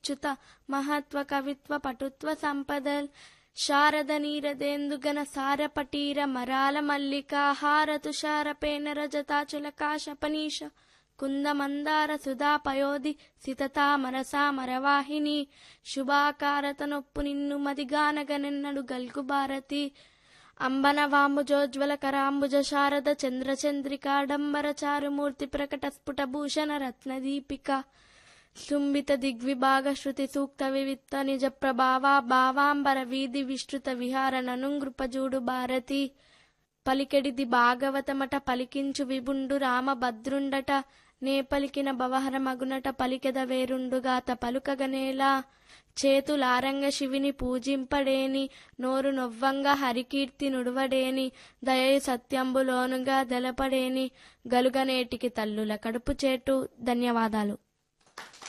చ్యుత మహత్వ కవిత్వ పటుత్వ సంపదల్ శారద నీరదేందుగన సార పటీర మరాల మల్లికా హార తుషార పేన రజతాచుల కాశపనీష కుంద మందార సుధా పయోధి సితతామర సామరవాహిని శుభాకారత నొప్పు నిన్ను మదిగానగనెన్నడు గల్గు భారతి అంబన వాంబుజోజ్వల కరాంబుజ శారద చంద్రచంద్రికాడంబర చారుమూర్తి ప్రకట స్ఫుట భూషణ రత్న దీపిక శుంభిత దిగ్విభాగ శృతి సూక్త వివిత్త నిజ ప్రభావ భావాంబర వీధి విస్తృత విహార ననుంగృపజూడు భారతి పలికెడిది భాగవతమట పలికించు విభుండు రామభద్రుండట నే పలికిన భవహర మగునట పలికెద వేరుండుగాత పలుకగనేలా చేతులారంగ శివిని పూజింపడేని నోరు నొవ్వంగ హరికీర్తి నుడువడేని దయయు సత్యంబులోనుగా దెలపడేని గలుగనేటికి తల్లుల కడుపు చేటు ధన్యవాదాలు